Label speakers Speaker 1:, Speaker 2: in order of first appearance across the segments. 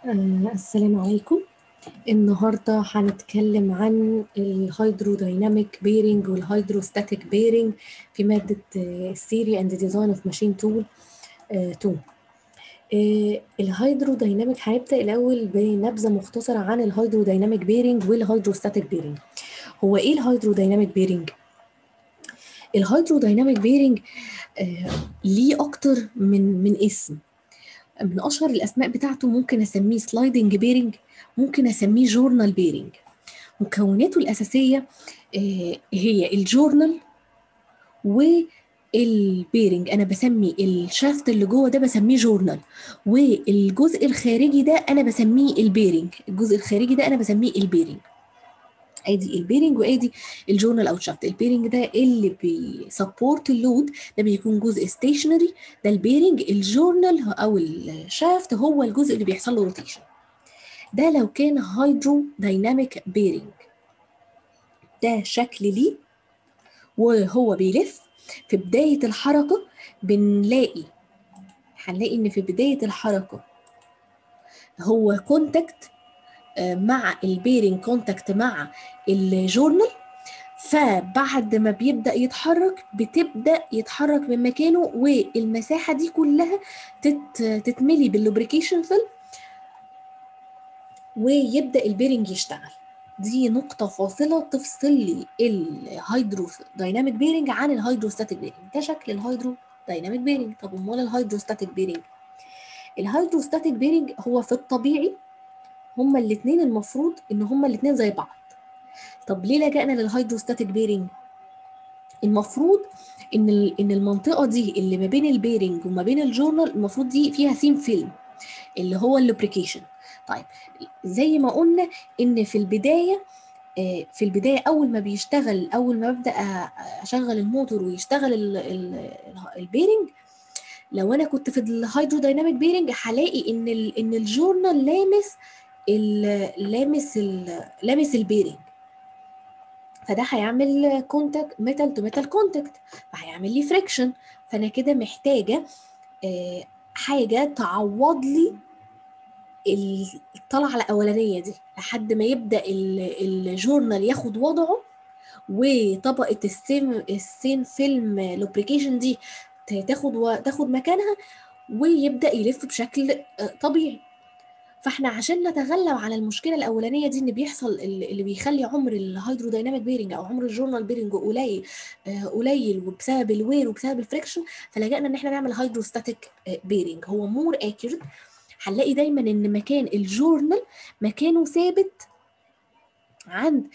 Speaker 1: آه، السلام عليكم النهارده هنتكلم عن الهيدرودايناميك بيرنج والهيدروستاتيك بيرنج في مادة الثيري اند ديزاين اوف ماشين تول 2 الهيدرودايناميك هنبدأ الأول بنبذة مختصرة عن الهيدرودايناميك بيرنج والهيدروستاتيك بيرنج هو ايه الهيدرودايناميك بيرنج؟ الهيدرودايناميك بيرنج آه، ليه أكتر من من اسم من اشهر الاسماء بتاعته ممكن اسميه سلايدنج بيرنج ممكن اسميه جورنال بيرنج مكوناته الاساسيه آه، هي الجورنال والبيرنج انا بسمي الشافت اللي جوه ده بسميه جورنال والجزء الخارجي ده انا بسميه البيرنج الجزء الخارجي ده انا بسميه البيرنج ادي البيرنج وادي الجورنال او شافت البيرنج ده اللي بيسبورت اللود ده بيكون جزء ستيشنري ده البيرنج الجورنال او الشافت هو الجزء اللي بيحصل له روتيشن ده لو كان هيدرو دايناميك بيرنج ده شكل ليه وهو بيلف في بداية الحركة بنلاقي هنلاقي ان في بداية الحركة هو كونتاكت مع البيرنج كونتاكت مع الجورنال فبعد ما بيبدا يتحرك بتبدا يتحرك من مكانه والمساحه دي كلها تت تتملي باللوبريكيشن فيلم ويبدا البيرنج يشتغل دي نقطة فاصلة تفصل لي الهيدرو دايناميك بيرنج عن الهيدروستاتيك بيرنج ده شكل الهيدرو دايناميك بيرنج طب امال الهيدروستاتيك بيرنج الهيدروستاتيك بيرنج هو في الطبيعي هما الاثنين المفروض ان هما الاثنين زي بعض طب ليه لجأنا للهيدروستاتيك بيرنج المفروض ان ان المنطقه دي اللي ما بين البيرنج وما بين الجورنال المفروض دي فيها ثيم فيلم اللي هو اللوبريكيشن طيب زي ما قلنا ان في البدايه في البدايه اول ما بيشتغل اول ما ببدا اشغل الموتور ويشتغل البيرنج لو انا كنت في الهيدرودايناميك بيرنج هلاقي ان ان الجورنال لامس لامس لامس البيرنج فده هيعمل كونتاكت ميتال تو ميتال كونتاكت فهيعمل لي فريكشن فانا كده محتاجه حاجه تعوض لي الطلعه الاولانيه دي لحد ما يبدا الجورنال ياخد وضعه وطبقه السيم السين فيلم لوبريكيشن دي تاخد و... تاخد مكانها ويبدا يلف بشكل طبيعي فاحنا عشان نتغلب على المشكله الاولانيه دي ان بيحصل اللي بيخلي عمر الهيدرودايناميك بيرنج او عمر الجورنال بيرنج قليل قليل وبسبب الوير وبسبب الفريكشن فلجأنا ان احنا نعمل هيدروستاتيك بيرنج هو مور اكيوريت هنلاقي دايما ان مكان الجورنال مكانه ثابت عند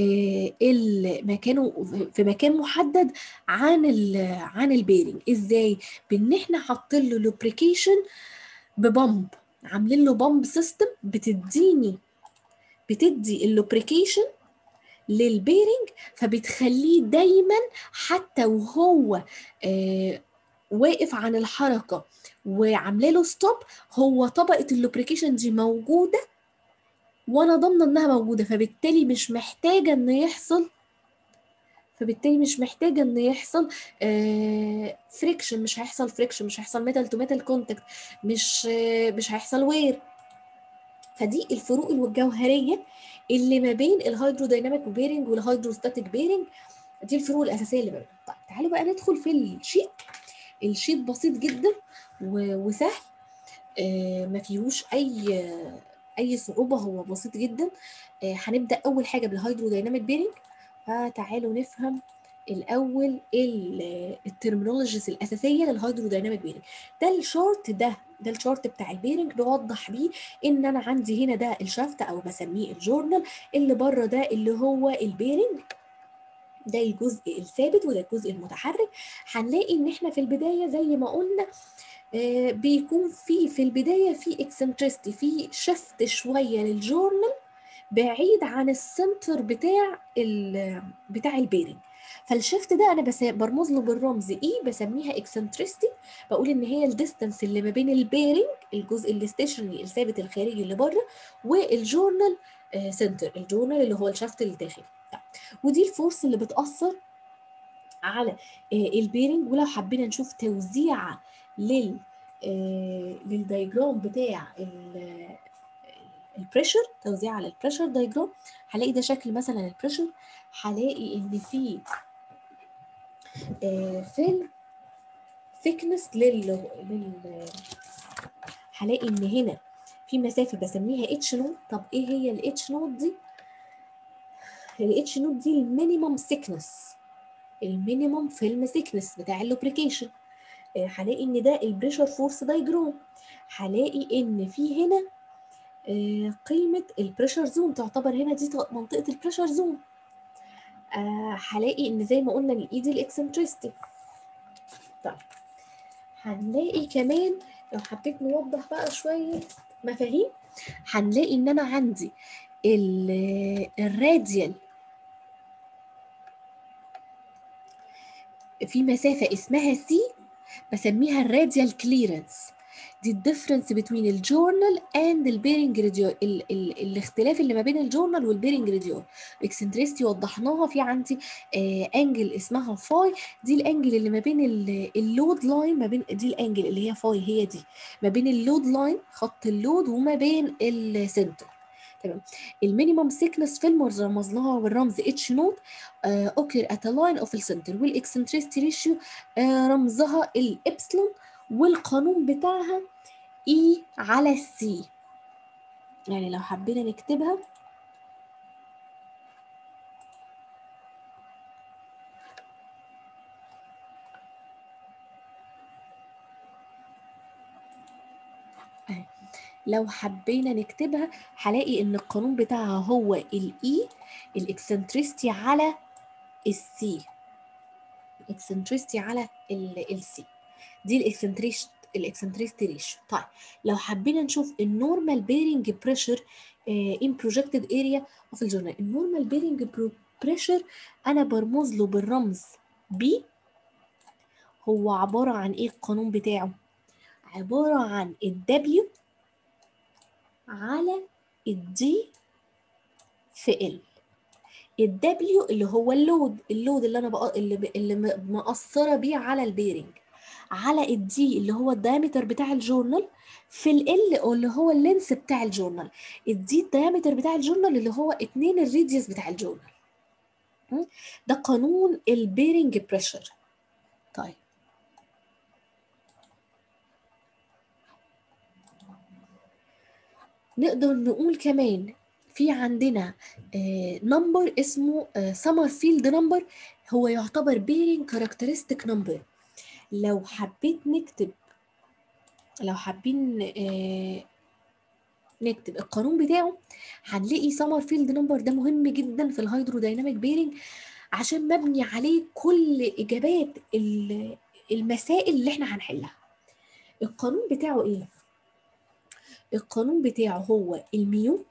Speaker 1: مكانه في مكان محدد عن عن البيرنج ازاي بان احنا حاطين له لوبريكيشن ببمب عاملين له بامب سيستم بتديني بتدي اللوبريكيشن للبيرنج فبتخليه دايما حتى وهو آه واقف عن الحركه وعامله له ستوب هو طبقه اللوبريكيشن دي موجوده وانا ضامنه انها موجوده فبالتالي مش محتاجه ان يحصل فبالتالي مش محتاجه ان يحصل آه فريكشن مش هيحصل فريكشن مش هيحصل ميتال تو ميتال كونتاكت مش آه مش هيحصل وير فدي الفروق الجوهريه اللي ما بين الهيدرودايناميك بيرنج والهيدروستاتيك بيرنج دي الفروق الاساسيه اللي ما بينهم طيب تعالوا بقى ندخل في الشيت الشيت بسيط جدا وسهل آه ما فيهوش اي اي صعوبه هو بسيط جدا هنبدا اول حاجه بالهيدرودايناميك بيرنج فتعالوا نفهم الاول الترمينولوجيز الاساسيه للهيدرودايناميك بيرنج ده الشورت ده ده الشورت بتاع البيرنج بوضح بيه ان انا عندي هنا ده الشافت او بسميه الجورنال اللي بره ده اللي هو البيرنج ده الجزء الثابت وده الجزء المتحرك هنلاقي ان احنا في البدايه زي ما قلنا آه بيكون في في البدايه في اكسنترستي في شفت شويه للجورنال بعيد عن السنتر بتاع بتاع البيرنج فالشيفت ده انا بس برمز له بالرمز اي بسميها اكسنترستي بقول ان هي الديستانس اللي ما بين البيرنج الجزء الاستيشنري الثابت الخارجي اللي بره والجورنال آه سنتر الجورنال اللي هو الشفت الداخلي ودي الفورس اللي بتاثر على البيرنج ولو حبينا نشوف توزيع لل للدايجرام بتاع البريشر توزيع على البريشر دايجرام هلاقي ده شكل مثلا البريشر هلاقي ان في آه فيلم ثيكنس لل لل هلاقي ان هنا في مسافه بسميها اتش نوت طب ايه هي الاتش نوت دي الاتش نوت دي المينيمم ثيكنس المينيمم فيلم ثيكنس بتاع اللوبريكيشن هلاقي ان ده البريشر فورس دايجرام هلاقي ان في هنا آه قيمه البريشر زون تعتبر هنا دي منطقه البريشر زون هلاقي ان زي ما قلنا الاي دي الاكسنتريستي طيب هنلاقي كمان لو حبيت نوضح بقى شويه مفاهيم هنلاقي ان انا عندي الراديال في مسافة اسمها سي بسميها الراديال كليرنس دي الديفرنس بين الجورنال اند البيرنج راديول ال ال الاختلاف اللي ما بين الجورنال والبيرنج راديول الاكسنتريستي وضحناها في عندي آه انجل اسمها فاي دي الانجل اللي ما بين اللود لاين ما بين دي الانجل اللي هي فاي هي دي ما بين اللود لاين خط اللود وما بين السنتر تمام المينيمم سيكنس في رمز لها بالرمز اتش نوت اوكر ات لاين اوف السنتر والاكسنتريستي ريشيو رمزها الابسلون والقانون بتاعها اي على السي يعني لو حبينا نكتبها لو حبينا نكتبها هلاقي ان القانون بتاعها هو الاي الاكسنتريستي على السي الاكسنتريستي على السي دي الاكسنتريست الاكسنتريستي ريشيو طيب لو حبينا نشوف النورمال بيرنج بريشر ان بروجكتد اريا اوف الجورنال النورمال بيرنج بريشر انا برمز له بالرمز بي هو عباره عن ايه القانون بتاعه عباره عن الدبليو على الدي في ال الدبليو اللي هو اللود اللود اللي انا بق... اللي ب... اللي مقصره بيه على البيرنج على الدي اللي هو الدايمتر بتاع الجورنال في ال اللي هو اللينس بتاع الجورنال الدي الدايمتر بتاع الجورنال اللي هو اتنين الريديوس بتاع الجورنال ده قانون البيرنج بريشر طيب نقدر نقول كمان في عندنا نمبر اسمه سمر فيلد نمبر هو يعتبر بيرنج كاركترستيك نمبر لو حبيت نكتب لو حابين نكتب القانون بتاعه هنلاقي سمر فيلد نمبر ده مهم جدا في الهيدرودايناميك بيرنج عشان مبني عليه كل اجابات المسائل اللي احنا هنحلها القانون بتاعه ايه القانون بتاعه هو الميو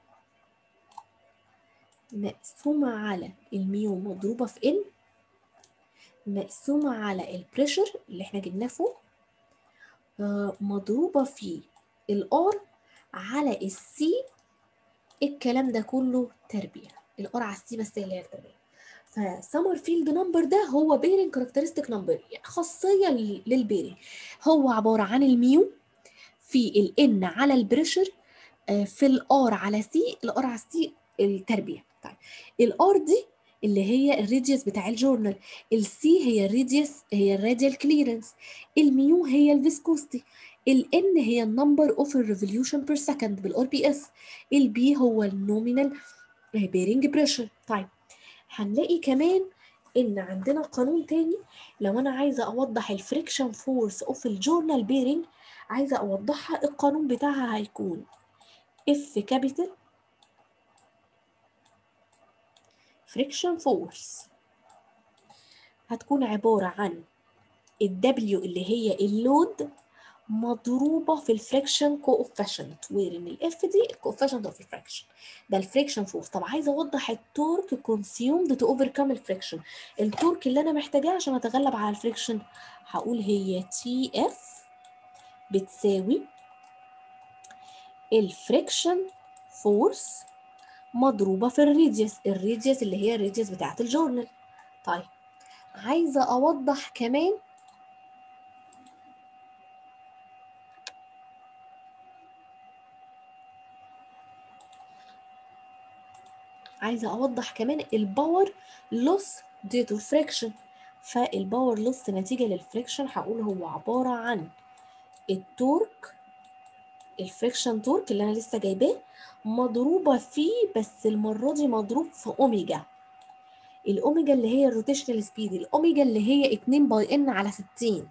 Speaker 1: مقسومة على الميو مضروبة في ان مقسومة على البريشر اللي احنا جبناه فوق آه مضروبة في الار على السي الكلام ده كله تربية الار على السي بس اللي هي التربية فسمر فيلد نمبر ده هو بيرنج كاركترستيك نمبر يعني خاصية للبيرنج هو عبارة عن الميو في الان على البريشر آه في الار على سي الار على سي التربية طيب الار دي اللي هي الراديوس بتاع الجورنال السي هي الراديوس هي الراديال كليرنس الميو هي الفيسكوستي الان هي النمبر اوف الريفوليوشن بير سكند بالار بي اس البي هو النومينال بيرنج بريشر طيب هنلاقي كمان ان عندنا قانون تاني لو انا عايزه اوضح الفريكشن فورس اوف الجورنال بيرنج عايزه اوضحها القانون بتاعها هيكون اف كابيتال friction force هتكون عبارة عن ال W اللي هي اللود مضروبة في الفريكشن كوفيشنت ويرن الاف دي الكوفيشنت اوف الفريكشن ده الفريكشن فورس طب عايزة اوضح التورك كونسيومد تو اوفركم الفريكشن التورك اللي انا محتاجاه عشان اتغلب على الفريكشن هقول هي تي اف بتساوي الفريكشن فورس مضروبة في الريديوس الريديوس اللي هي الريديوس بتاعت الجورنال طيب عايزة أوضح كمان عايزه اوضح كمان الباور لوس ديو تو فريكشن فالباور لوس نتيجه للفريكشن هقول هو عباره عن التورك الفريكشن تورك اللي انا لسه جايباه مضروبه فيه بس المره دي مضروب في اوميجا الاوميجا اللي هي الروتيشنال سبيد الاوميجا اللي هي 2 باي ان على 60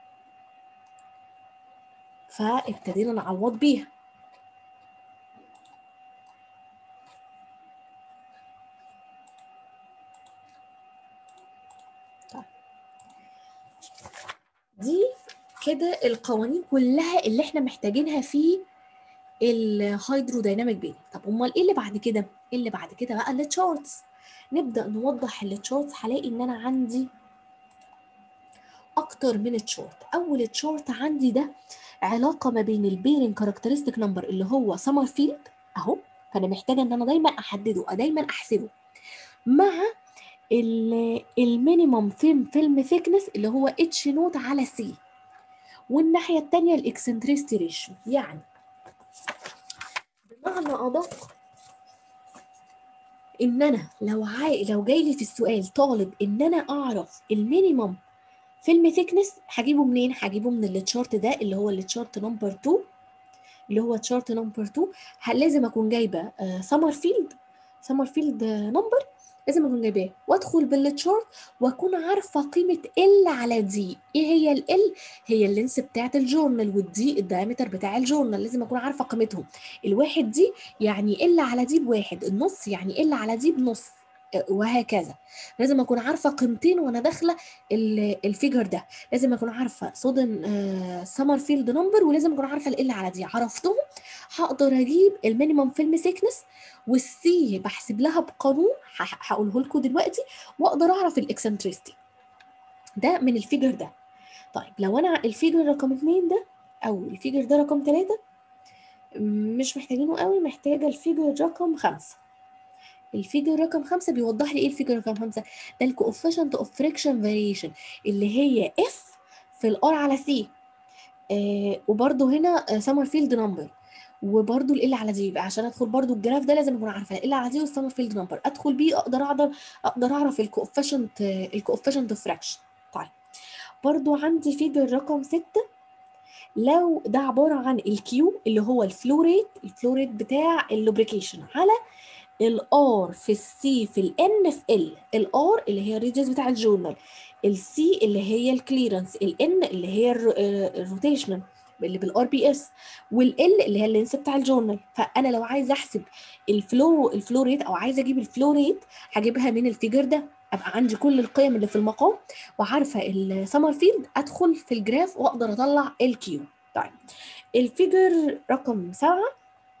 Speaker 1: فابتدينا نعوض بيها طيب. دي كده القوانين كلها اللي احنا محتاجينها في الهيدرودايناميك بيرنج طب امال ايه اللي بعد كده ايه اللي بعد كده بقى التشارتس نبدا نوضح التشارتس هلاقي ان انا عندي اكتر من تشارت اول تشارت عندي ده علاقه ما بين البيرنج كاركترستيك نمبر اللي هو سمر فيلد اهو فانا محتاجه ان انا دايما احدده دايما احسبه مع المينيمم فيلم فيلم ثيكنس اللي هو اتش نوت على سي والناحيه الثانيه الاكسنتريستي ريشيو يعني بمعنى ادق ان انا لو عاي... لو جاي لي في السؤال طالب ان انا اعرف المينيمم فيلم ثيكنس هجيبه منين هجيبه من التشارت ده اللي هو التشارت نمبر 2 اللي هو تشارت نمبر 2 لازم اكون جايبه سمر فيلد سمر فيلد نمبر لازم اكون جايباه وادخل بالتشارت واكون عارفه قيمه ال على دي ايه هي ال هي اللينس بتاعه الجورنال والدي الدايمتر بتاع الجورنال لازم اكون عارفه قيمتهم الواحد دي يعني ال على دي بواحد النص يعني ال على دي بنص وهكذا لازم اكون عارفه قيمتين وانا داخله الفيجر ده لازم اكون عارفه صودن سمر فيلد نمبر ولازم اكون عارفه ال على دي عرفتهم هقدر اجيب المينيمم فيلم سيكنس والسي بحسب لها بقانون هقوله لكم دلوقتي واقدر اعرف الاكسنتريستي ده من الفيجر ده طيب لو انا الفيجر رقم اتنين ده او الفيجر ده رقم ثلاثة مش محتاجينه قوي محتاجه الفيجر رقم خمسة الفيجر رقم خمسة بيوضح لي ايه الفيجر رقم خمسة ده الكوفيشنت اوف فريكشن فاريشن اللي هي اف في الار على سي آه وبرده هنا سمر فيلد نمبر وبرده ال على دي يبقى عشان ادخل برده الجراف ده لازم اكون عارفه ال على دي والسمر فيلد نمبر ادخل بيه اقدر اقدر اقدر اعرف الكوفيشنت الكوفيشنت اوف فراكشن طيب برضو عندي فيجر رقم ستة لو ده عبارة عن الكيو اللي هو الفلو ريت الفلو ريت بتاع اللوبريكيشن على الار في السي في الان في ال الار اللي هي الريديوس بتاع الجورنال السي اللي هي الكليرنس الان اللي هي الروتيشنال اللي بالار بي اس والال اللي هي اللينس بتاع الجورنال فانا لو عايزه احسب الفلو الفلو ريت او عايزه اجيب الفلو ريت هجيبها من الفيجر ده ابقى عندي كل القيم اللي في المقام وعارفه السمر فيلد ادخل في الجراف واقدر اطلع الكيو طيب الفيجر رقم سبعة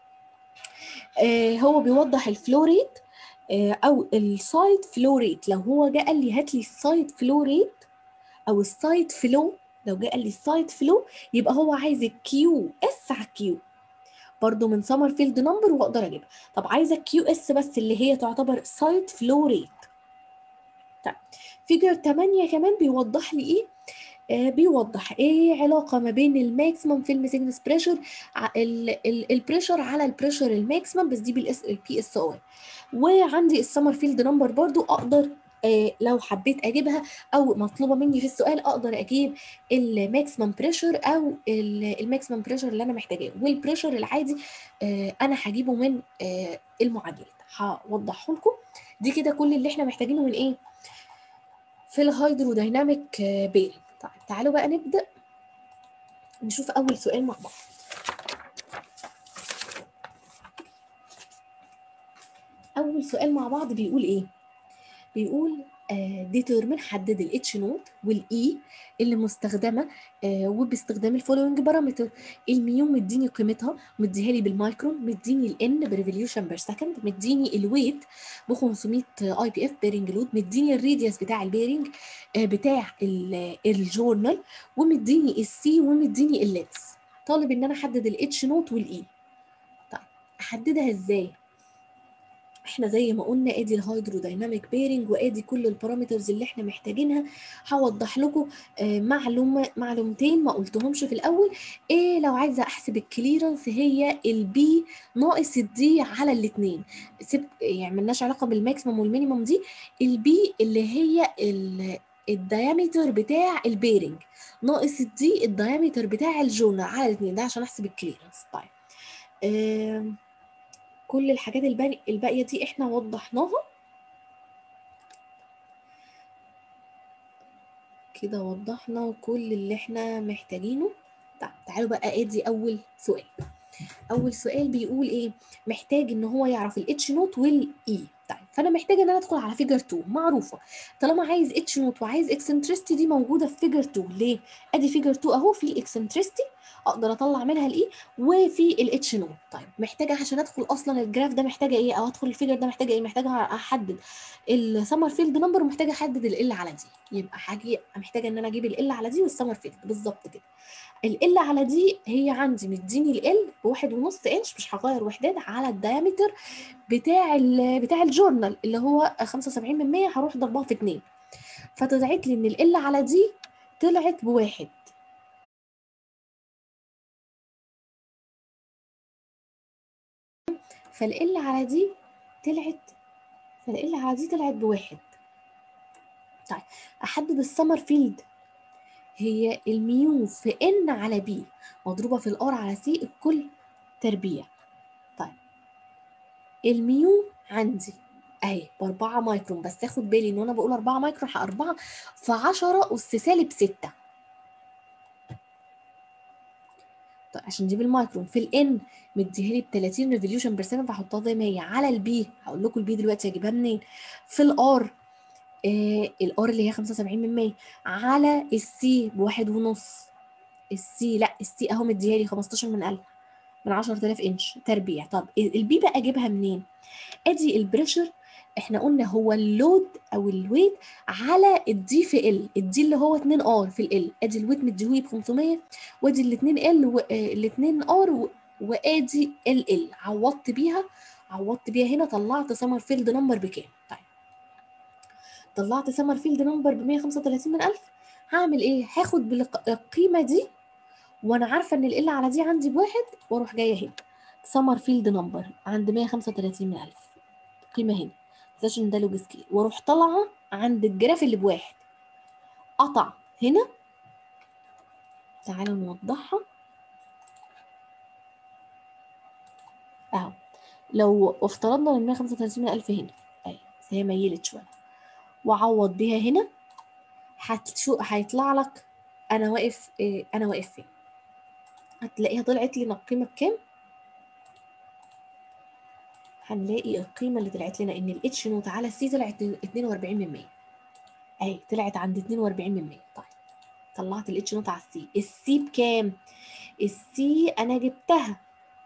Speaker 1: آه هو بيوضح الفلو ريت آه او السايد فلو ريت لو هو جه قال لي هات لي السايد فلو ريت او السايد فلو لو جه قال لي السايد فلو يبقى هو عايز الكيو اس على الكيو برضو من سمر فيلد نمبر واقدر اجيبها طب عايزه الكيو اس بس اللي هي تعتبر سايد فلو ريت طيب فيجر 8 كمان بيوضح لي ايه آه بيوضح ايه علاقه ما بين الماكسيمم فيلم سيجنس بريشر البريشر على البريشر الماكسيمم بس دي بالاس البي اس او وعندي السمر فيلد نمبر برضو اقدر آه لو حبيت اجيبها او مطلوبه مني في السؤال اقدر اجيب الماكسيمم بريشر او الماكسيمم بريشر اللي انا محتاجاه والبريشر العادي آه انا هجيبه من آه المعادلات هوضحه لكم دي كده كل اللي احنا محتاجينه من ايه في الهيدرودايناميك بيرنج طيب تعالوا بقى نبدا نشوف اول سؤال مع بعض اول سؤال مع بعض بيقول ايه بيقول ديترمن حدد الاتش نوت والاي اللي مستخدمه آه وباستخدام الفولوينج بارامتر الميو مديني قيمتها مديها لي بالمايكرون مديني الان بريفوليوشن بير سكند مديني الويت ب 500 اي بي اف بيرنج لود مديني الراديوس بتاع البيرنج آه بتاع الجورنال ومديني السي ومديني اللينس طالب ان انا احدد الاتش نوت والاي طيب احددها ازاي احنا زي ما قلنا ادي الهيدرودايناميك بيرنج وادي كل البارامترز اللي احنا محتاجينها هوضح لكم آه، معلومه معلومتين ما قلتهمش في الاول ايه لو عايزه احسب الكليرنس هي البي ناقص الدي على الاثنين سيب يعني ملناش علاقه بالماكسيمم والمينيمم دي البي اللي هي ال الديامتر بتاع البيرنج ناقص الدي الديامتر بتاع الجونر على الاثنين ده عشان احسب الكليرنس طيب آم، كل الحاجات الباقي- الباقيه دي احنا وضحناها كده وضحنا كل اللي احنا محتاجينه طيب تعالوا بقى ادي اول سؤال اول سؤال بيقول ايه محتاج ان هو يعرف الاتش نوت والاي طيب فانا محتاجه ان انا ادخل على فيجر 2 معروفه طالما عايز اتش نوت وعايز اكسنترستي دي موجوده في فيجر 2 ليه ادي فيجر 2 اهو في الاكسنترستي اقدر اطلع منها الاي وفي الاتش نوت طيب محتاجه عشان ادخل اصلا الجراف ده محتاجه ايه او ادخل الفيجر ده محتاجه ايه محتاجه احدد السمر فيلد نمبر ومحتاجه احدد ال على دي يبقى حاجه محتاجه ان انا اجيب ال على دي والسمر فيلد بالظبط كده ال على دي هي عندي مديني ال بواحد ونص انش مش هغير وحدات على الدايمتر بتاع ال بتاع الجورنال اللي هو 75 من 100 هروح ضربها في 2 فطلعت لي ان ال على دي طلعت بواحد فال على دي طلعت فال على دي طلعت بواحد طيب احدد السمر فيلد هي الميو في ان على بي مضروبه في الار على سي الكل تربيع طيب الميو عندي اهي ب 4 مايكرون بس اخد بالي ان انا بقول 4 مايكرون 4 في 10 اس سالب 6 طيب عشان دي بالمايكرون في الان مديها لي ب 30 ريفوليوشن بير سكند فاحطها زي ما هي على البي هقول لكم البي دلوقتي هجيبها منين في الار آه الار اللي هي 75 من 100 على السي بواحد ونص السي لا السي اهو مديها لي 15 من 1000 من 10000 انش تربيع طب البي بقى اجيبها منين ادي البريشر احنا قلنا هو اللود او الويت على الدي في ال الدي اللي هو 2 ار في ال ادي الويت مديهولي ب 500 وادي ال 2 ال ال 2 ار وادي ال ال عوضت بيها عوضت بيها هنا طلعت سمر فيلد نمبر بكام طيب طلعت سمر فيلد نمبر ب 135 من 1000 هعمل ايه هاخد بالقيمه دي وانا عارفه ان ال على دي عندي بواحد واروح جايه هنا سمر فيلد نمبر عند 135 من 1000 قيمه هنا متنساش ان ده لوج سكيل واروح طالعه عند الجراف اللي بواحد قطع هنا تعالوا نوضحها اهو لو افترضنا ان 135 من 1000 هنا اهي بس هي ميلت شويه وعوض بيها هنا هتشو هيطلع لك انا واقف إيه انا واقف فين هتلاقيها طلعت لي القيمه بكام هنلاقي القيمه اللي طلعت لنا ان الاتش نوت على السي طلعت 42 من 100 اهي طلعت عند 42 من 100 طيب طلعت الاتش نوت على السي السي بكام السي انا جبتها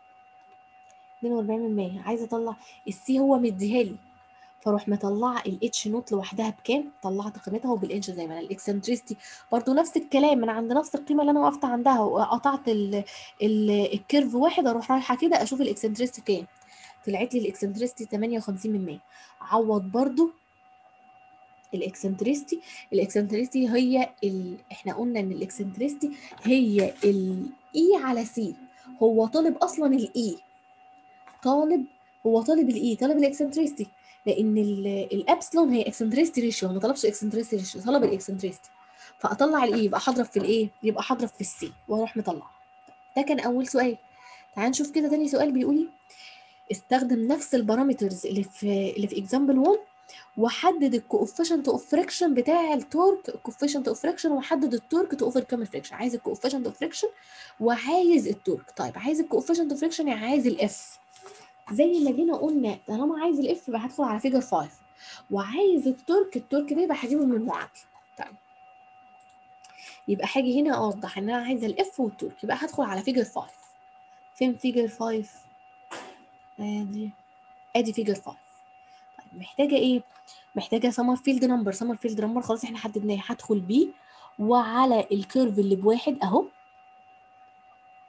Speaker 1: 42 من 100 عايزه اطلع السي هو مديها لي فاروح مطلعه الاتش نوت لوحدها بكام طلعت قيمتها وبالانش زي ما انا الاكسنتريستي برضو نفس الكلام من عند نفس القيمه اللي انا وقفت عندها وقطعت ال ال الكيرف واحد اروح رايحه كده اشوف الاكسنتريستي كام طلعت لي الاكسنتريستي 58 من 100 عوض برضو الاكسنتريستي الاكسنتريستي هي ال... احنا قلنا ان الاكسنتريستي هي الاي على سي هو طالب اصلا الاي طالب هو طالب الاي طالب الاكسنتريستي لان الابسلون هي اكسنتريستي ريشيو ما طلبش اكسنتريستي ريشيو طلب الاكسنتريستي فاطلع الاي يبقى هضرب في الايه يبقى هضرب في السي واروح مطلعه ده كان اول سؤال تعال نشوف كده تاني سؤال بيقول لي استخدم نفس البارامترز اللي في اللي في اكزامبل 1 وحدد الكوفيشنت اوف فريكشن بتاع التورك الكوفيشنت اوف فريكشن وحدد التورك تو اوفر كام الفريكشن عايز الكوفيشنت اوف فريكشن وعايز التورك طيب عايز الكوفيشنت اوف فريكشن يعني عايز الاف زي ما جينا قلنا طالما عايز الاف يبقى هدخل على فيجر 5 وعايز التورك التورك ده يبقى هجيبه من المعادله طيب يبقى هاجي هنا اوضح ان انا عايزه الاف والتورك يبقى هدخل على فيجر 5 فين فيجر 5 ادي ادي فيجر 5 طيب محتاجه ايه محتاجه سمر فيلد نمبر سمر فيلد نمبر خلاص احنا حددناه هدخل بيه وعلى الكيرف اللي بواحد اهو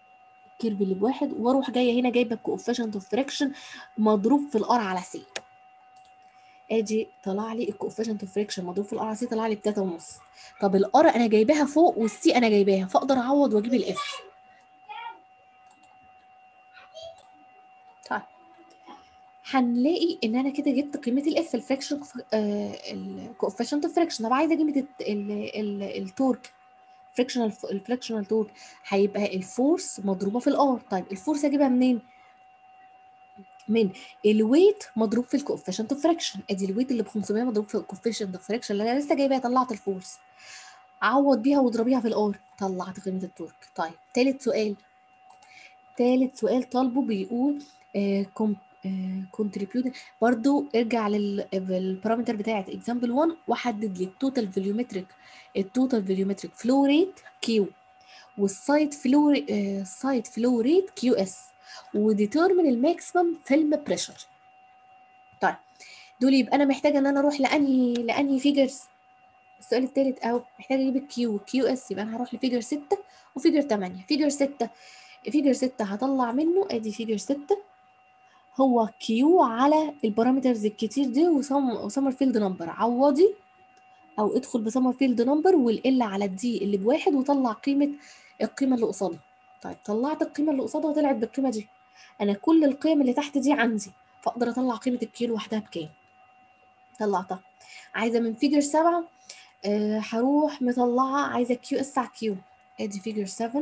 Speaker 1: الكيرف اللي بواحد واروح جايه هنا جايبه الكوفيشنت اوف فريكشن مضروب في الار على سي ادي طلع لي الكوفيشنت اوف فريكشن مضروب في الار على سي طلع لي بتلاتة ونص طب الار انا جايباها فوق والسي انا جايباها فاقدر اعوض واجيب الاف طيب هنلاقي ان انا كده جبت قيمه الاف الفريكشن الكوفيشنت اوف فريكشن طب عايزه قيمه التورك فريكشنال الفريكشنال تورك هيبقى الفورس مضروبه في الار طيب الفورس اجيبها منين من الويت مضروب في الكوفيشنت اوف فريكشن ادي الويت اللي ب 500 مضروب في الكوفيشنت اوف فريكشن اللي انا لسه جايباها طلعت الفورس عوض بيها واضربيها في الار طلعت قيمه التورك طيب تالت سؤال تالت سؤال طالبه بيقول كونتريبيوت برضو ارجع للبارامتر بتاعت اكزامبل 1 وحدد لي التوتال فوليومتريك التوتال فوليومتريك فلو ريت كيو والسايت فلو السايت فلو ريت كيو اس وديترمن الماكسيمم فيلم بريشر طيب دول يبقى انا محتاجه ان انا اروح لانهي لانهي فيجرز السؤال الثالث اهو محتاجه اجيب الكيو كيو اس يبقى انا هروح لفيجر 6 وفيجر 8 فيجر 6 فيجر 6 هطلع منه ادي فيجر 6 هو كيو على البارامترز الكتير دي وسمر فيلد نمبر عوضي او ادخل بسمر فيلد نمبر والال على الدي اللي بواحد وطلع قيمه القيمه اللي قصادها طيب طلعت القيمه اللي قصادها طلعت بالقيمه دي انا كل القيم اللي تحت دي عندي فاقدر اطلع قيمه الكيو لوحدها بكام طلعتها عايزه من فيجر 7 أه هروح مطلعه عايزه كيو اس على كيو ادي فيجر 7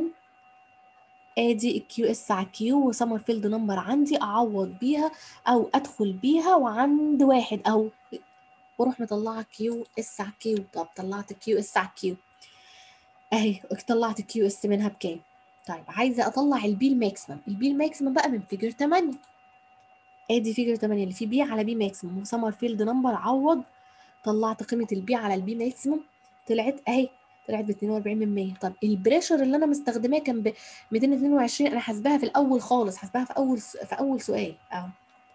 Speaker 1: ادي الكيو اس على كيو وسمر فيلد نمبر عندي اعوض بيها او ادخل بيها وعند واحد او واروح مطلعه كيو اس على كيو طب طلعت كيو اس على كيو اهي طلعت كيو اس منها بكام طيب عايزه اطلع البي الماكسيمم البي الماكسيمم بقى من فيجر 8 ادي فيجر 8 اللي فيه بي على بي ماكسيمم وسمر فيلد نمبر عوض طلعت قيمه البي على البي ماكسيمم طلعت اهي طلعت ب 42 من 100 طب البريشر اللي انا مستخدماه كان ب 222 انا حاسباها في الاول خالص حاسباها في اول في اول سؤال اهو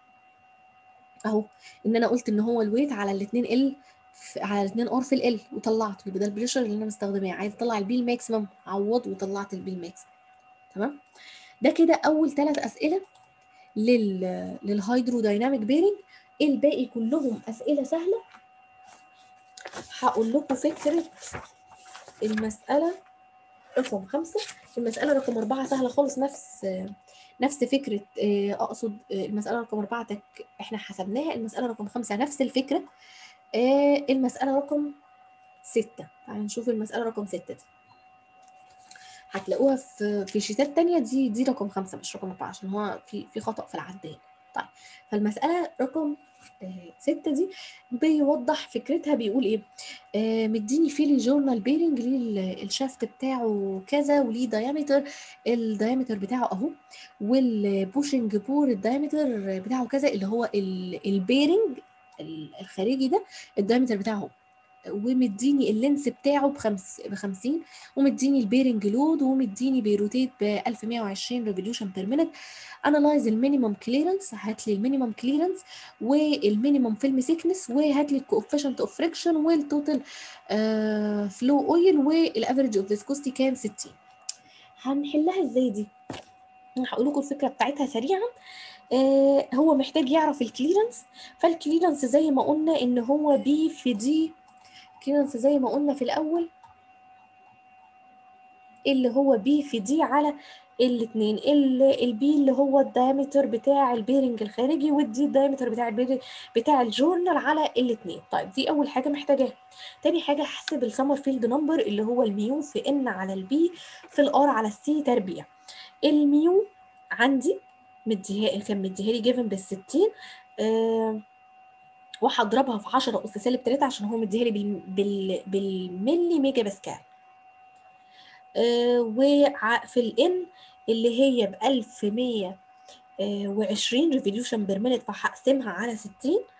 Speaker 1: اهو ان انا قلت ان هو الويت على الاثنين ال على الاثنين ار في ال وطلعته يبقى ده البريشر اللي انا مستخدماه عايز اطلع البي الماكسيمم عوض وطلعت البي الماكسيمم تمام ده كده اول ثلاث اسئله لل للهيدرودايناميك بيرنج الباقي كلهم اسئله سهله هقول لكم فكره المسألة رقم خمسة المسألة رقم أربعة سهلة خالص نفس نفس فكرة أقصد المسألة رقم أربعة تك إحنا حسبناها المسألة رقم خمسة نفس الفكرة المسألة رقم ستة تعالوا نشوف المسألة رقم ستة دي هتلاقوها في في شيتات تانية دي دي رقم خمسة مش رقم أربعة عشان هو في في خطأ في العداد طيب فالمسألة رقم ستة دي بيوضح فكرتها بيقول ايه آه مديني فيه الجورنال بيرنج ليه الشافت بتاعه كذا وليه دايمتر الدايمتر بتاعه اهو والبوشنج بور الدايمتر بتاعه كذا اللي هو البيرنج الخارجي ده الدايمتر بتاعه ومديني اللينس بتاعه بخمس ب 50 ومديني البيرنج لود ومديني بيروتيت ب 1120 ريفوليوشن بير مينت انالايز المينيمم كليرنس هات لي المينيمم كليرنس والمينيمم فيلم سيكنس وهات لي الكوفيشنت اوف فريكشن والتوتال فلو اويل والافريج اوف فيسكوستي كام 60 هنحلها ازاي دي هقول لكم الفكره بتاعتها سريعا آه هو محتاج يعرف الكليرنس فالكليرنس زي ما قلنا ان هو بي في دي كليرنس زي ما قلنا في الاول اللي هو بي في دي على الاثنين البي اللي هو الدايمتر بتاع البيرنج الخارجي والدي الدايمتر بتاع البيرنج بتاع الجورنال على الاثنين طيب دي اول حاجه محتاجاها تاني حاجه هحسب السمر فيلد نمبر اللي هو الميو في ان على البي في الار على السي تربيع الميو عندي مديها كان مديها لي جيفن بال 60 أه وهضربها في 10 اس سالب 3 عشان هو مديها لي بال بال بالملي ميجا باسكال أه وفي الان اللي هي ب 1120 ريفوليوشن بير مينت فهقسمها على 60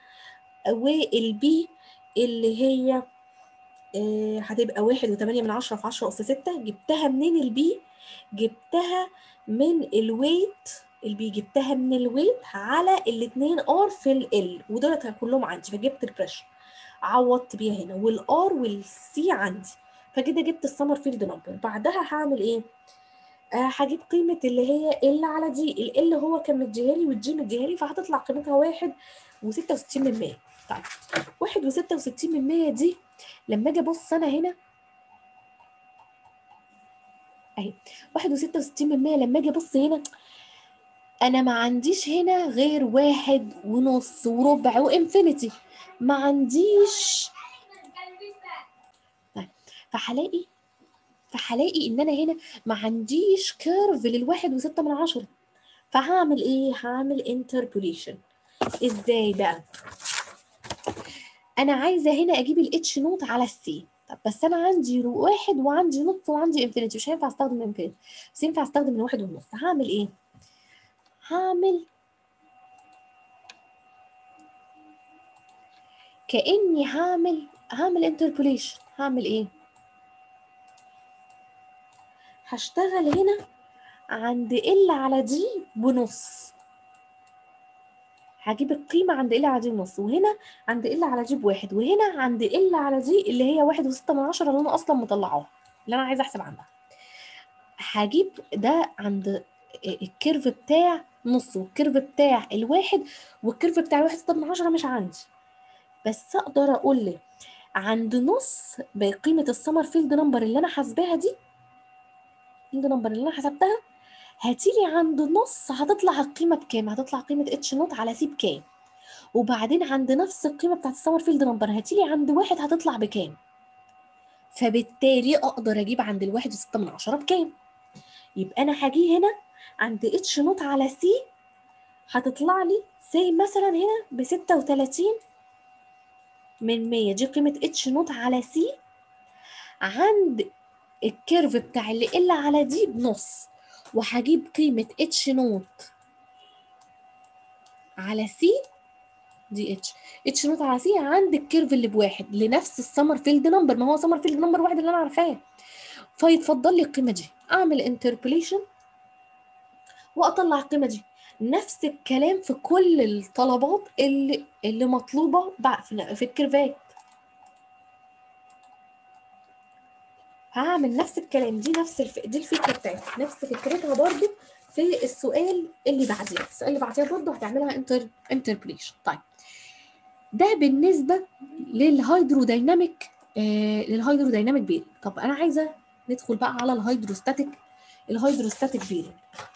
Speaker 1: والبي اللي هي أه هتبقى واحد وتمانية من عشرة في عشرة أس ستة جبتها منين البي؟ جبتها من الويت البي جبتها من الويت على الاتنين ار في ال ودولت كلهم عندي فجبت البريشر عوضت بيها هنا والار والسي عندي فكده جبت السمر فيلد نمبر بعدها هعمل ايه؟ آه هجيب قيمة اللي هي ال على دي ال هو كان مديها لي والجي مديها لي فهتطلع قيمتها واحد وستة وستين من مية طيب واحد وستة وستين من مية دي لما اجي ابص انا هنا اهي واحد وستة وستين من مية لما اجي ابص هنا انا ما عنديش هنا غير واحد ونص وربع وانفينيتي ما عنديش طيب فهلاقي فهلاقي ان انا هنا ما عنديش كيرف للواحد وستة من عشرة فهعمل ايه هعمل انتربوليشن ازاي بقى انا عايزه هنا اجيب الاتش نوت على السي طب بس انا عندي واحد وعندي نص وعندي انفينيتي مش هينفع استخدم انفينيتي بس ينفع استخدم الواحد والنص هعمل ايه هعمل كاني هعمل هعمل انتربوليشن هعمل ايه هشتغل هنا عند ال على دي بنص هجيب القيمة عند ال على دي بنص وهنا عند ال على دي بواحد وهنا عند ال على دي اللي هي واحد وستة من عشرة اللي أنا أصلا مطلعاها اللي أنا عايزة أحسب عنها هجيب ده عند الكيرف بتاع نص والكيرف بتاع الواحد والكيرف بتاع الواحد ستة من عشرة مش عندي بس أقدر أقول لي عند نص بقيمة السمر فيلد نمبر اللي أنا حاسباها دي فيلد نمبر اللي أنا حسبتها هتيجي عند نص هتطلع القيمة بكام؟ هتطلع قيمة اتش نوت على سي بكام؟ وبعدين عند نفس القيمة بتاعت السمر فيلد نمبر هتيجي عند واحد هتطلع بكام؟ فبالتالي أقدر أجيب عند الواحد وستة من عشرة بكام؟ يبقى أنا هاجي هنا عند اتش نوت على سي هتطلع لي سي مثلا هنا بستة وتلاتين من مية دي قيمة اتش نوت على سي عند الكيرف بتاع اللي إلا على دي بنص وهجيب قيمة اتش نوت على سي دي اتش اتش نوت على سي عند الكيرف اللي بواحد لنفس السمر فيلد نمبر ما هو سمر فيلد نمبر واحد اللي انا عارفاه فيتفضل لي القيمة دي اعمل انتربوليشن واطلع القيمة دي نفس الكلام في كل الطلبات اللي اللي مطلوبة في الكيرفات هعمل نفس الكلام دي نفس الف... دي الفكره بتاعتي نفس فكرتها برضو في السؤال اللي بعديه السؤال اللي بعديه برضو هتعملها انتر انتربريشن طيب ده بالنسبه للهيدرودايناميك آه للهيدرودايناميك بيرنج طب انا عايزه ندخل بقى على الهيدروستاتيك الهيدروستاتيك بيرنج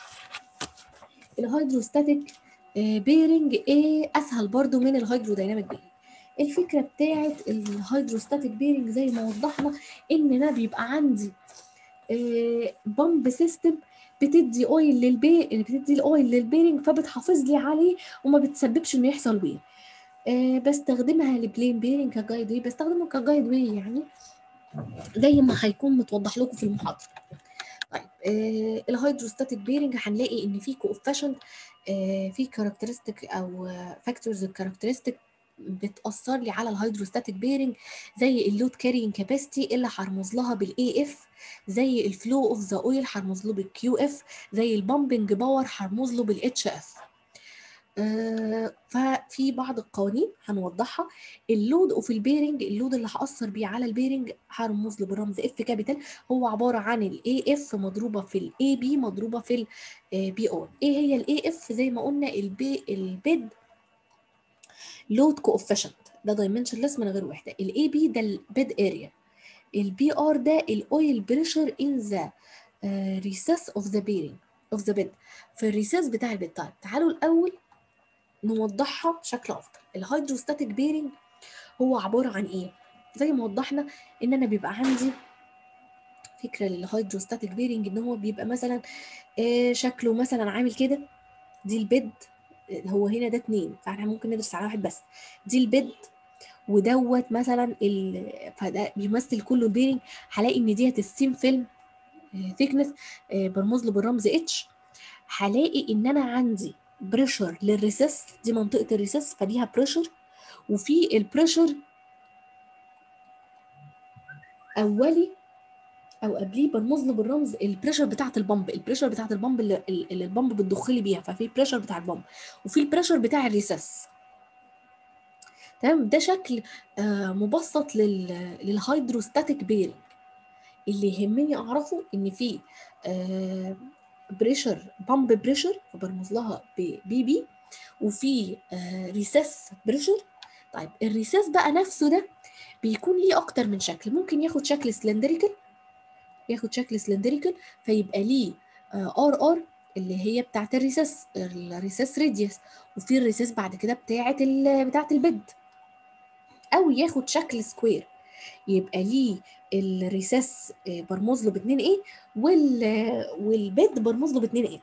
Speaker 1: الهيدروستاتيك آه بيرنج ايه اسهل برضو من الهيدرودايناميك بيرنج الفكره بتاعت الهيدروستاتيك بيرنج زي ما وضحنا ان انا بيبقى عندي بامب سيستم بتدي اويل للبي بتدي الاويل للبيرنج فبتحافظ لي عليه وما بتسببش انه يحصل وير أه بستخدمها لبلين بيرنج كجايد واي بستخدمه كجايد واي يعني زي ما هيكون متوضح لكم في المحاضره طيب آه الهيدروستاتيك بيرنج هنلاقي ان في كوفيشنت آه في كاركترستيك او فاكتورز الكاركترستيك بتأثر لي على الهيدروستاتيك بيرنج زي اللود كارينج كاباسيتي اللي هرمز لها بالاي اف زي الفلو اوف ذا اويل هرمز له بالكيو اف زي البامبنج باور هرمز له بالاتش اف آه ففي بعض القوانين هنوضحها اللود اوف البيرنج اللود اللي هاثر بيه على البيرنج هرمز له بالرمز اف كابيتال هو عباره عن الاي اف مضروبه في الاي بي مضروبه في البي ار ايه هي الاي اف زي ما قلنا البي البيد لود كوفيشنت ده دايمنشنلس من غير وحده الاي بي ده البيد اريا البي ار ده الاويل بريشر ان ذا ريسس اوف ذا بيرنج اوف ذا بيد في الريسس بتاع البيد طيب تعالوا الاول نوضحها بشكل افضل الهيدروستاتيك بيرنج هو عباره عن ايه زي ما وضحنا ان انا بيبقى عندي فكره للهيدروستاتيك بيرنج ان هو بيبقى مثلا آه شكله مثلا عامل كده دي البيد هو هنا ده اتنين فاحنا ممكن ندرس على واحد بس دي البيد ودوت مثلا ال... فده بيمثل كله البيرنج هلاقي ان ديت السيم فيلم ثيكنس برمز له بالرمز اتش هلاقي ان انا عندي بريشر للريسس دي منطقه الريسس فليها بريشر وفي البريشر اولي او قبليه برمز له بالرمز البريشر بتاعه البامب البريشر بتاعه البامب اللي, اللي البامب بتضخ لي بيها ففي البريشر بتاع البامب وفي البريشر بتاع الريسس تمام ده شكل آه مبسط لل للهيدروستاتيك بيرنج اللي يهمني اعرفه ان في آه بريشر بامب بريشر فبرمز لها بي بي وفي آه ريسس بريشر طيب الريسيس بقى نفسه ده بيكون ليه اكتر من شكل ممكن ياخد شكل سلندريكال ياخد شكل سلندريكال فيبقى ليه ار ار اللي هي بتاعه الريسيس الريسيس راديوس وفي الريسيس بعد كده بتاعه بتاعه البيد او ياخد شكل سكوير يبقى ليه الريسيس برمز له ب 2 ايه وال والبيد برمز له ب 2 ايه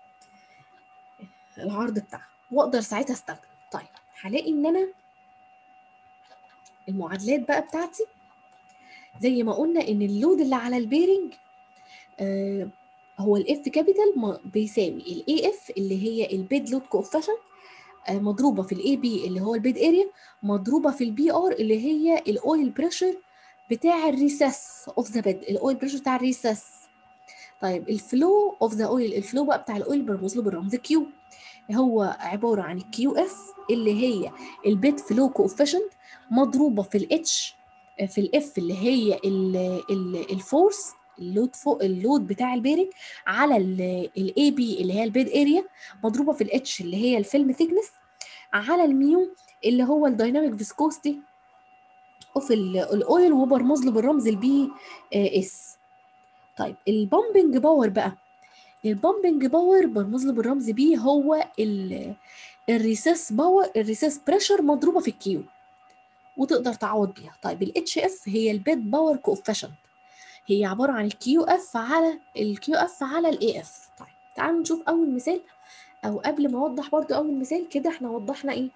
Speaker 1: العرض بتاعها واقدر ساعتها استخدم طيب هلاقي ان انا المعادلات بقى بتاعتي زي ما قلنا ان اللود اللي على البيرنج آه هو الاف كابيتال بيساوي الاي اف اللي هي البيد لود كوفيشنت آه مضروبه في الاي بي اللي هو البيد اريا مضروبه في البي ار اللي هي الاويل بريشر بتاع الريسس اوف ذا بيد الاويل بريشر بتاع الريسس طيب الفلو اوف ذا اويل الفلو بقى بتاع الاويل برمز له بالرمز كيو هو عباره عن الكيو اف اللي هي البيد فلو كوفيشنت مضروبه في الاتش في الاف اللي هي الفورس اللود فوق اللود بتاع البيرنج على الاي بي اللي هي البيد اريا مضروبه في الاتش اللي هي الفيلم ثيكنس على الميو اللي هو الدايناميك فيسكوستي اوف الاويل وبرمز له بالرمز البي اس طيب البامبنج باور بقى البامبنج باور برمز له بالرمز بي هو الريسيس باور الريسيس بريشر مضروبه في الكيو وتقدر تعوض بيها طيب الاتش اف هي البيد باور كوفيشنت هي عباره عن الكيو اف على الكيو اف على الاي اف طيب تعالوا نشوف اول مثال او قبل ما اوضح برضو اول مثال كده احنا وضحنا ايه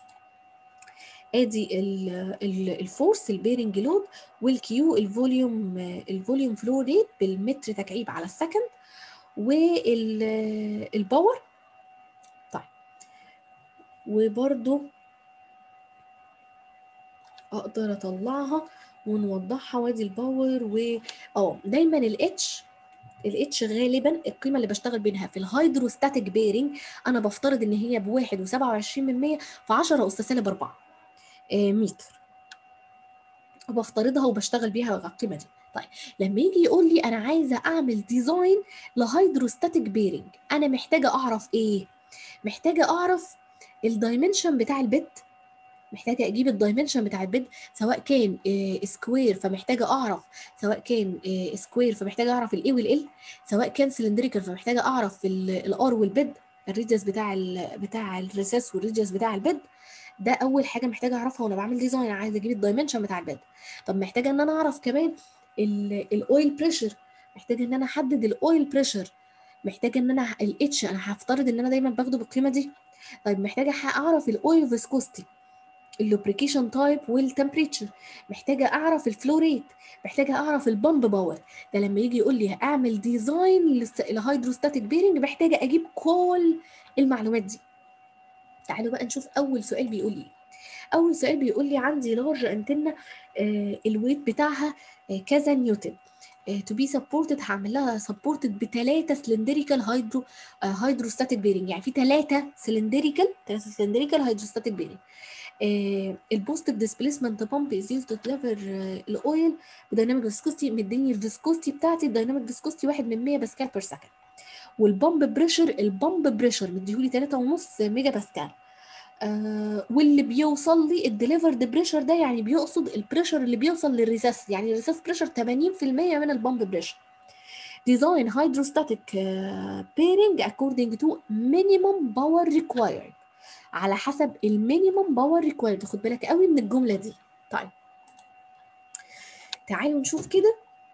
Speaker 1: ادي الفورس البيرنج لود والكيو الفوليوم الفوليوم فلو ريت بالمتر تكعيب على السكند والباور طيب وبرضو اقدر اطلعها ونوضحها وادي الباور و اه دايما الاتش الاتش غالبا القيمه اللي بشتغل بينها في الهيدروستاتيك بيرنج انا بفترض ان هي بواحد وسبعة وعشرين من مية في 10 اس سالب 4 آه متر بفترضها وبشتغل بيها على القيمه دي طيب لما يجي يقول لي انا عايزه اعمل ديزاين لهيدروستاتيك بيرنج انا محتاجه اعرف ايه محتاجه اعرف الدايمنشن بتاع البيت محتاجه اجيب الدايمنشن بتاع البيد سواء كان إيه سكوير فمحتاجه اعرف سواء كان إيه سكوير فمحتاجه اعرف الاي والال سواء كان سلندريكال فمحتاجه اعرف الار والبيد الريديوس بتاع ال بتاع الريسيس والريديوس بتاع البيد ده اول حاجه محتاجه اعرفها وانا بعمل ديزاين عايزه اجيب الدايمنشن بتاع البيد طب محتاجه ان انا اعرف كمان الاويل بريشر محتاجه ان انا احدد الاويل بريشر محتاجه ان انا الاتش انا هفترض ان انا دايما باخده بالقيمه دي طيب محتاجه اعرف الاويل فيسكوستي اللوبريكيشن تايب والتمبريتشر محتاجه اعرف الفلو ريت محتاجه اعرف البامب باور ده لما يجي يقول لي اعمل ديزاين لهيدروستاتيك بيرنج محتاجه اجيب كل المعلومات دي تعالوا بقى نشوف اول سؤال بيقول لي اول سؤال بيقول لي عندي لارج انتنا آه الويت بتاعها آه كذا نيوتن تو بي سبورتد هعمل لها سبورتد بثلاثه سلندريكال هيدرو هيدروستاتيك بيرنج يعني في ثلاثه سلندريكال ثلاثه سلندريكال هيدروستاتيك بيرنج البوزيتيف ديسبيسمنت بامب از يوز تو ديليفر الاويل بدايناميك فيسكوستي مديني الفيسكوستي بتاعتي الدايناميك فيسكوستي 1 من 100 باسكال بير سكند والبامب بريشر البامب بريشر مديهولي 3.5 ميجا باسكال آه واللي بيوصل لي الديليفرد بريشر ده يعني بيقصد البريشر اللي بيوصل للريسس يعني الريسس بريشر 80% من البامب بريشر design hydrostatic uh, pairing according to minimum power required على حسب المينيمم باور ريكوايرد خد بالك قوي من الجمله دي طيب تعالوا نشوف كده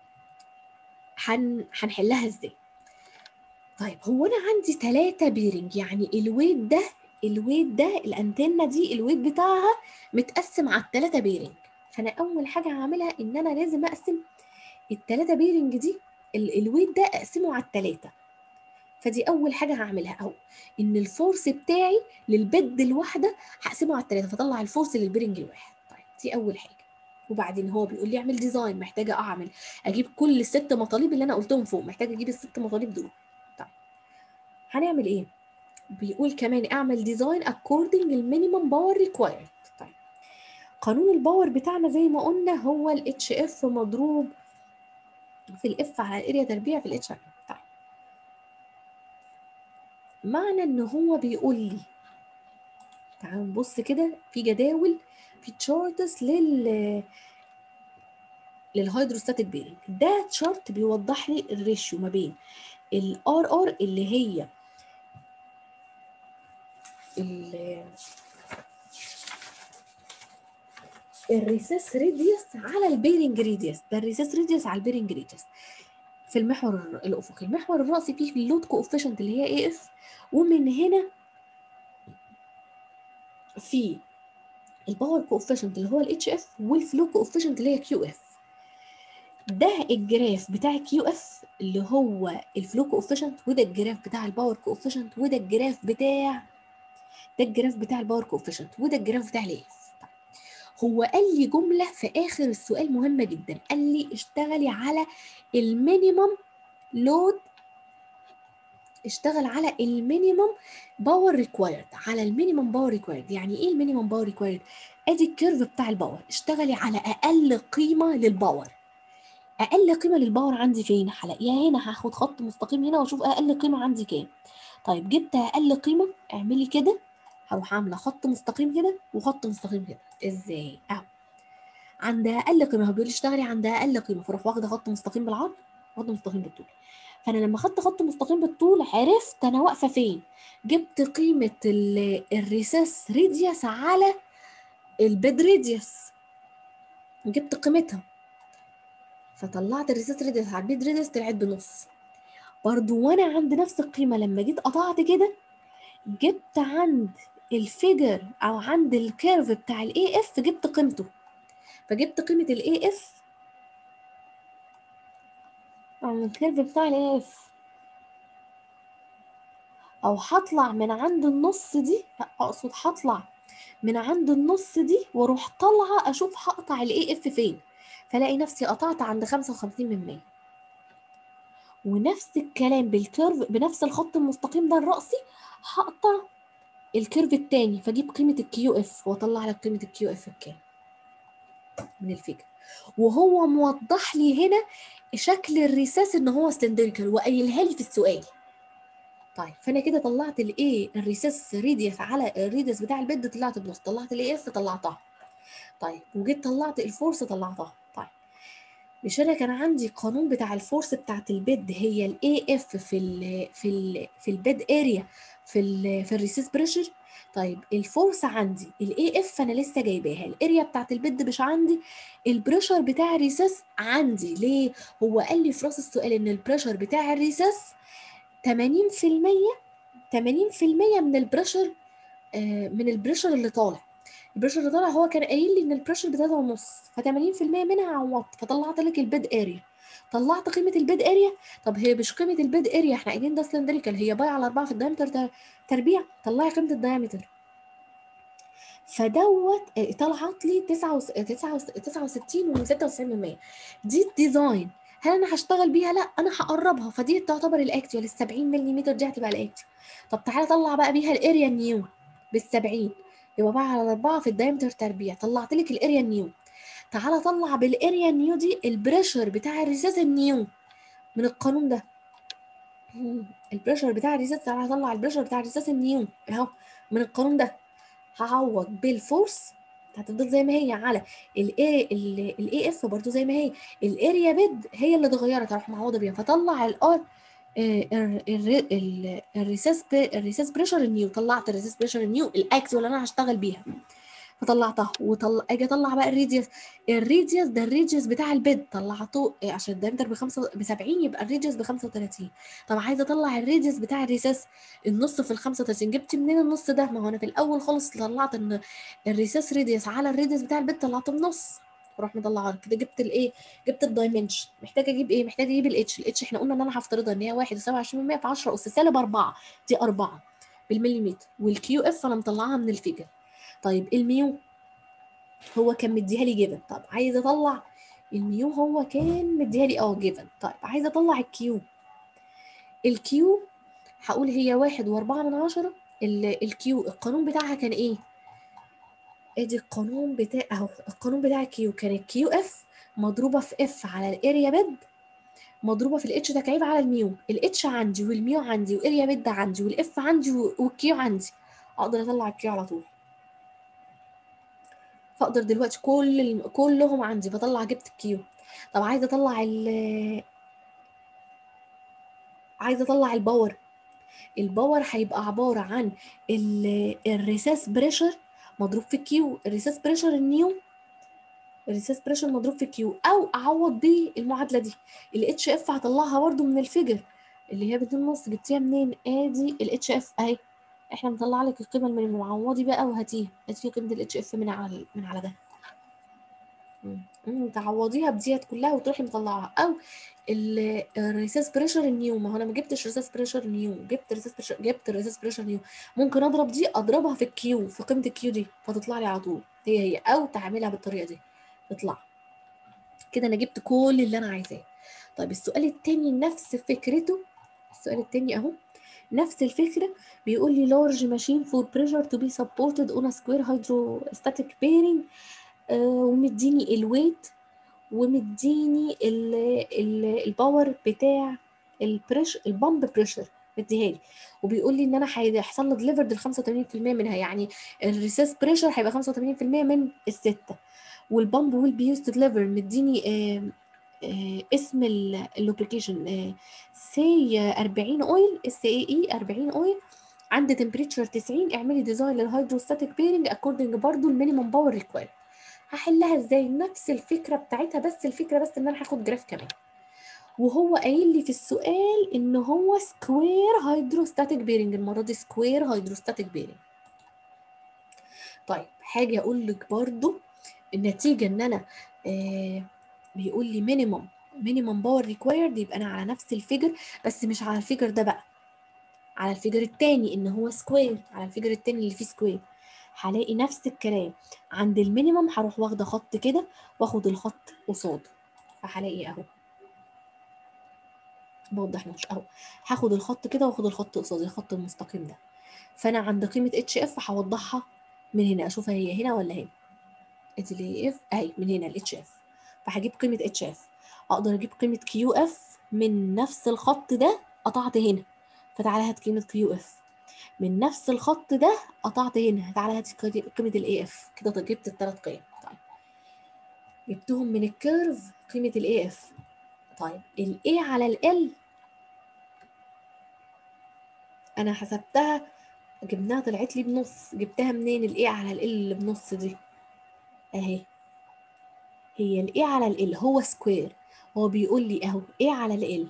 Speaker 1: هن... هنحلها ازاي طيب هو انا عندي ثلاثة بيرنج يعني الويت ده الويت ده الانتنه دي الويت بتاعها متقسم على الثلاثة بيرنج فانا اول حاجه هعملها ان انا لازم اقسم الثلاثة بيرنج دي الويت ده اقسمه على الثلاثه فدي اول حاجه هعملها اهو ان الفورس بتاعي للبد الواحده هقسمه على الثلاثه فاطلع الفورس للبيرنج الواحد طيب دي اول حاجه وبعدين هو بيقول لي اعمل ديزاين محتاجه اعمل اجيب كل الست مطالب اللي انا قلتهم فوق محتاجه اجيب الست مطالب دول طيب هنعمل ايه بيقول كمان اعمل ديزاين according المينيمم باور ريكوايرد طيب قانون الباور بتاعنا زي ما قلنا هو الاتش اف مضروب في الاف على الاريا تربيع في الاتش طيب معنى ان هو بيقول لي تعالوا نبص كده في جداول في تشارتس لل للهيدروستاتيك بيرنج ده تشارت بيوضح لي الريشيو ما بين الار ار اللي هي الريسيس ريديوس على البيرنج ريديوس ده الريسيس ريديوس على البيرنج ريديوس في المحور الافقي المحور الراسي فيه اللود كوفيشنت اللي هي اي اف ومن هنا في الباور كوفيشنت اللي هو الاتش اف والفلو كوفيشنت اللي هي كيو اف ده الجراف بتاع كيو اف اللي هو الفلو كوفيشنت وده الجراف بتاع الباور كوفيشنت وده الجراف بتاع ده الجراف بتاع الباور كوفيشنت وده الجراف بتاع الاي اف هو قال لي جملة في آخر السؤال مهمة جدا قال لي اشتغلي على المينيمم لود اشتغل على المينيمم باور ريكوايرد على المينيمم باور ريكوايرد يعني ايه المينيمم باور ريكوايرد ادي الكيرف بتاع الباور اشتغلي على اقل قيمه للباور اقل قيمه للباور عندي فين هلاقيها هنا هاخد خط مستقيم هنا واشوف اقل قيمه عندي كام طيب جبت اقل قيمه اعملي كده هروح عامله خط مستقيم كده وخط مستقيم كده ازاي اهو عند اقل قيمه هو بيقول لي اشتغلي عند اقل قيمه فاروح واخده خط مستقيم بالعرض وخط مستقيم بالطول فانا لما خدت خط مستقيم بالطول عرفت انا واقفه فين جبت قيمه الريساس ريديوس على البيد ريديوس جبت قيمتها فطلعت الريساس ريديوس على البيد ريديوس طلعت بنص برضو وانا عند نفس القيمه لما جيت قطعت كده جبت عند الفيجر او عند الكيرف بتاع الاي اف جبت قيمته فجبت قيمه الاي اف عن الكيرف بتاع الاي اف او هطلع من عند النص دي لا اقصد هطلع من عند النص دي واروح طالعه اشوف هقطع الاي اف فين فلاقي نفسي قطعت عند 55 من 100 ونفس الكلام بالكيرف بنفس الخط المستقيم ده الرأسي هقطع الكيرف التاني فاجيب قيمة الكيو اف واطلع لك قيمة الكيو اف بكام من الفكرة وهو موضح لي هنا شكل الريساس ان هو سلندريكال وقايلها لي في السؤال طيب فانا كده طلعت الايه الريساس ريديوس على الريديوس بتاع البيد طلعت بنص طلعت الاي اف طلعتها طيب وجيت طلعت الفورس طلعتها طيب مش انا كان عندي قانون بتاع الفورس بتاعت البيد هي الاي اف في ال في ال في البيد اريا في ال في الريسيس بريشر طيب الفورس عندي الاي اف انا لسه جايباها الاريا بتاعت البيد مش عندي البريشر بتاع الريسيس عندي ليه هو قال لي في راس السؤال ان البريشر بتاع الريسيس 80% 80% من البريشر آه من البريشر اللي طالع البريشر اللي طالع هو كان قايل لي ان البريشر بتاعته ونص ف80% منها عوضت فطلعت لك البيد اريا طلعت قيمه البيد اريا طب هي مش قيمه البيد اريا احنا قايلين ده سلندريكال هي باي على 4 في الدايمتر تربيع طلعي قيمه الدايمتر فدوت طلعت لي 69 و96% دي الديزاين هل انا هشتغل بيها لا انا هقربها فدي تعتبر الاكتوال ال 70 ملم دي هتبقى الاكتوال طب تعالى طلع بقى بيها الاريا نيو بال 70 يبقى بقى على 4 في الدايمتر تربيع طلعت لك الاريا نيو تعالى طلع بالاريا نيو دي البريشر بتاع الريسيس النيو من القانون ده البريشر بتاع الريسيس تعالى طلع البريشر بتاع الريسيس النيو اهو من القانون ده هعوض بالفورس هتفضل زي ما هي على الاي الاي اف برضو زي ما هي الاريا بيد هي اللي اتغيرت هروح معوضه بيها فطلع الار الريسيس الريسيس بريشر النيو طلعت الريسيس بريشر النيو الاكسوال اللي انا هشتغل بيها فطلعتها وطلع اجي اطلع بقى الريديوس الريديوس ده الريديوس بتاع البيد طلعته إيه عشان الدايمتر بخمسة ب 70 يبقى الريديوس ب 35 طب عايزه اطلع الريديوس بتاع الريسيس النص في ال 35 جبت منين النص ده ما هو انا في الاول خالص طلعت ان الريسيس ريديوس على الريديوس بتاع البيد طلعته بنص اروح مطلعها كده جبت الايه جبت الدايمنشن محتاجه اجيب ايه محتاجه اجيب الاتش الاتش احنا قلنا ان انا هفترضها ان هي 1.27 في 10 اس سالب 4 دي 4 بالمليمتر والكيو اف انا مطلعها من الفيجر طيب الميو هو كان مديها لي جيفن طب عايزه اطلع الميو هو كان مديها لي اه جيفن طيب عايزه اطلع الكيو الكيو هقول هي واحد واربعة من عشرة الكيو القانون بتاعها كان ايه ادي القانون بتاع اهو القانون بتاع الكيو كان الكيو اف مضروبه في اف على الاريا بيد مضروبه في الاتش تكعيب على الميو الاتش عندي والميو عندي والاريا بيد عندي والاف عندي والكيو عندي اقدر اطلع الكيو على طول فاقدر دلوقتي كل ال- كلهم عندي بطلع جبت الكيو طب عايزه اطلع ال عايزه اطلع الباور الباور هيبقى عباره عن الريساس بريشر مضروب في كيو الريساس بريشر النيو الريساس بريشر مضروب في كيو او اعوض بالمعادله دي الاتش اف هطلعها برده من الفيجر اللي هي باتنين ونص جبتيها منين ادي الاتش اف اهي احنا مطلع لك القيمه المينيموم عوضي بقى وهاتيها هاتي قيمه الاتش اف من على من على ده مم. مم، تعوضيها بديت كلها وتروحي مطلعها او ال- الريساس بريشر النيو ما هو انا ما جبتش ريساس بريشر نيو جبت ريساس بريشر جبت الريساس بريشر نيو ممكن اضرب دي اضربها في الكيو في قيمه الكيو دي فتطلع لي على طول هي هي او تعملها بالطريقه دي تطلع كده انا جبت كل اللي انا عايزاه طيب السؤال التاني نفس فكرته السؤال التاني اهو نفس الفكرة بيقول لي large machine for pressure to be supported on a square hydrostatic bearing آه ومديني الويت ومديني ال ال الباور بتاع البريش البامب بريشر مديها لي وبيقول لي ان انا هيحصل لي ديليفرد ال 85% منها يعني الريسيس بريشر هيبقى 85% من السته والبامب ويل بي يوز تو ديليفر مديني آه آه اسم اللوبريكيشن سي 40 اويل اس اي اي 40 اويل عند تمبريتشر 90 اعملي ديزاين للهيدروستاتيك بيرنج اكوردنج برضو المينيمم باور ريكوايرد هحلها ازاي نفس الفكره بتاعتها بس الفكره بس ان انا هاخد جراف كمان وهو قايل لي في السؤال ان هو سكوير هيدروستاتيك بيرنج المره دي سكوير هيدروستاتيك بيرنج طيب حاجه اقول لك برضو النتيجه ان انا آه بيقول لي مينيمم مينيمم باور ريكوايرد يبقى انا على نفس الفيجر بس مش على الفيجر ده بقى على الفيجر التاني ان هو سكوير على الفيجر التاني اللي فيه سكوير هلاقي نفس الكلام عند المينيمم هروح واخده خط كده واخد الخط قصاده فهلاقي اهو ما وضحناش اهو هاخد الخط كده واخد الخط قصادي الخط المستقيم ده فانا عند قيمه اتش اف هوضحها من هنا اشوفها هي هنا ولا هنا ادي اللي اف اهي من هنا الاتش اف فهجيب قيمه اتش اف اقدر اجيب قيمه كيو اف من نفس الخط ده قطعت هنا فتعالى هات قيمه كيو اف من نفس الخط ده قطعت هنا تعالى هات قيمه الاي اف كده جبت الثلاث قيم طيب جبتهم من الكيرف قيمه الاي اف طيب الاي على ال انا حسبتها جبناها طلعت لي بنص جبتها منين الاي على ال اللي بنص دي اهي هي الاي على ال هو سكوير هو بيقول لي اهو ايه على ال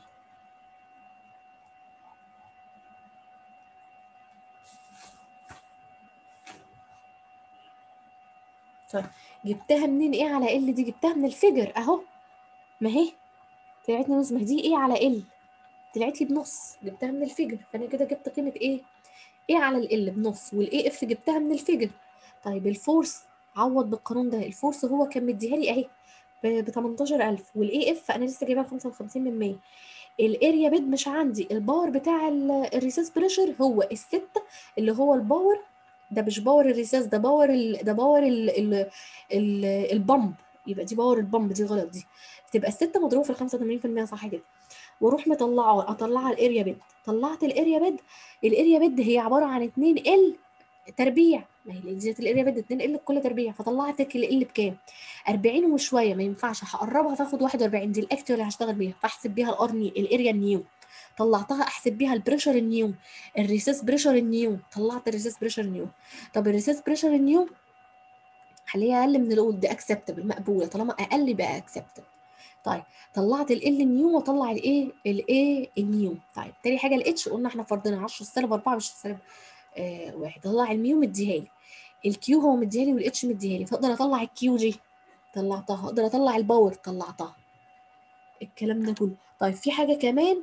Speaker 1: طيب جبتها منين ايه على ال دي جبتها من الفيجر اهو ما هي طلعت لي نص ما دي ايه على ال طلعت لي بنص جبتها من الفيجر فانا كده جبت قيمه ايه ايه على ال بنص والاي اف جبتها من الفيجر طيب الفورس عوض بالقانون ده الفورس هو كان مديها لي اهي ب 18000 والاي اف انا لسه جايبها ب 55 من 100 الاريا بيد مش عندي الباور بتاع الريسيس بريشر هو الستة اللي هو الباور ده مش باور الريسيس ده باور ال ده باور ال ال ال البامب يبقى دي باور البامب دي غلط دي تبقى الستة مضروبة في ال 85% صح كده واروح مطلعه اطلعها الاريا بيد طلعت الاريا بيد الاريا بيد هي عباره عن 2 ال تربيع ما هي ديت الاريا بيد 2 ال بكل تربيع فطلعت ال ال بكام 40 وشويه ما ينفعش هقربها فاخد 41 دي الاكتيف اللي هشتغل بيها فاحسب بيها الارني الاريا النيو طلعتها احسب بيها البريشر النيو الريسيس بريشر النيو طلعت الريسيس بريشر النيو طب الريسيس بريشر النيو خليها اقل من الاول دي اكسبتبل مقبوله طالما اقل بقى اكسبتبل طيب طلعت ال نيو واطلع الايه الايه النيو طيب تاني حاجه الاتش قلنا احنا فرضنا 10 سالب 4 مش سالب آه واحد طلع الميو مديها لي الكيو هو مديها لي والاتش مديها لي فاقدر اطلع الكيو دي طلعتها اقدر اطلع الباور طلعتها الكلام ده كله طيب في حاجه كمان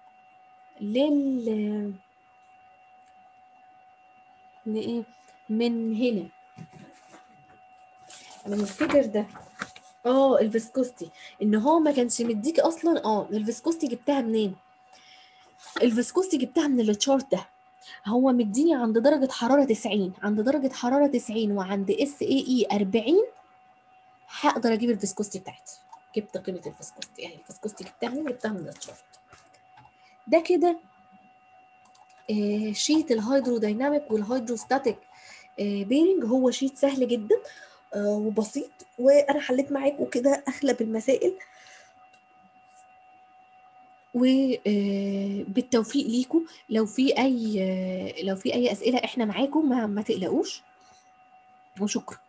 Speaker 1: لل ايه من هنا من الفكر ده اه الفيسكوستي ان هو ما كانش مديكي اصلا اه الفيسكوستي جبتها منين الفيسكوستي جبتها من التشارت ده هو مديني عند درجة حرارة 90 عند درجة حرارة 90 وعند اس اي اي 40 هقدر اجيب الفيسكوستي بتاعتي جبت قيمة الفيسكوستي يعني الفيسكوستي جبتها منين جبتها من التشارت ده كده آه شيت الهيدرودايناميك والهيدروستاتيك آه بيرنج هو شيت سهل جدا آه، وبسيط وانا حليت معاكم كده اغلب المسائل وبالتوفيق ليكم لو في اي لو في اي اسئله احنا معاكم ما, ما تقلقوش وشكرا